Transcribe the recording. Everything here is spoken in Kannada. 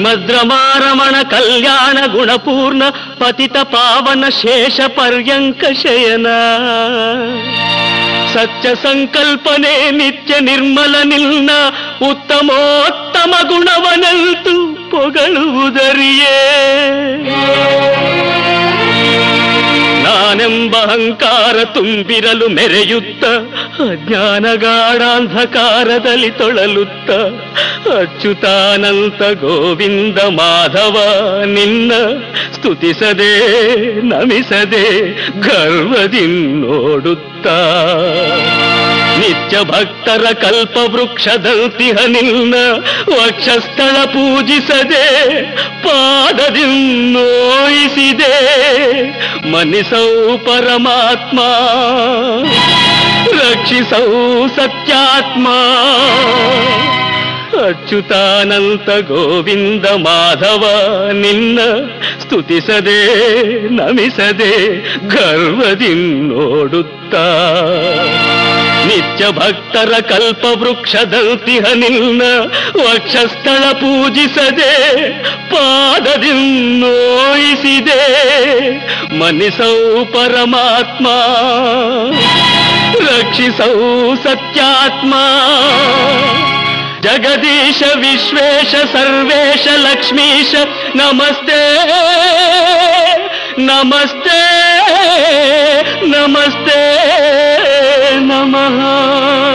ಶ್ರೀಮದ್ರಮಾರಮಣ ಕಲ್ಯಾಣ ಗುಣಪೂರ್ಣ ಪತಿತ ಪಾವನ ಶೇಷ ಪರ್ಯಂಕ ಶಯನ ಸತ್ಯ ಸಂಕಲ್ಪನೆ ನಿತ್ಯ ನಿರ್ಮಲ ನಿಲ್ನ ಉತ್ತಮೋತ್ತಮ ಗುಣವನಂತು ಪೊಗಳುವುದರಿಯೇ ನಾನೆಂಬ ಅಹಂಕಾರ ತುಂಬಿರಲು ಮೆರೆಯುತ್ತ ಅಜ್ಞಾನಗಾಢಾಂಧಕಾರದಲ್ಲಿ ತೊಳಲುತ್ತ ಅಚ್ಯುತಾನಂತ ಗೋವಿಂದ ಮಾಧವ ನಿನ್ನ ಸ್ತುತಿಸದೆ ನಮಿಸದೆ ಗರ್ವದಿ ನೋಡುತ್ತಾ ನಿತ್ಯ ಭಕ್ತರ ಕಲ್ಪ ವೃಕ್ಷದಂತಿಹ ನಿನ್ನ ವಕ್ಷಸ್ಥಳ ಪೂಜಿಸದೆ ಪಾದದಿ ನೋಯಿಸಿದೆ ಮನಿಸೌ ಪರಮಾತ್ಮ ರಕ್ಷಿಸೌ ಸತ್ಯಾತ್ಮ ಅಚ್ಯುತಾನಂತ ಗೋವಿಂದ ಮಾಧವ ನಿನ್ನ ಸ್ತುತಿಸದೆ ನಮಿಸದೆ ಗರ್ವದಿ ನೋಡುತ್ತಾ ನಿತ್ಯ ಭಕ್ತರ ಕಲ್ಪ ವೃಕ್ಷದಂತಿಹ ನಿನ್ನ ವಕ್ಷಸ್ಥಳ ಪೂಜಿಸದೆ ಪಾದದಿ ನೋಯಿಸಿದೆ ಮನಿಸೌ ಪರಮಾತ್ಮ ರಕ್ಷಿಸೌ ಸತ್ಯಾತ್ಮ ಜಗದೀಶ ವಿಶ್ವೇಶ ಸರ್ವೇಶ ಲಕ್ಷ್ಮೀಶ ನಮಸ್ತೆ ನಮಸ್ತೆ ನಮಸ್ತೆ ನಮಃ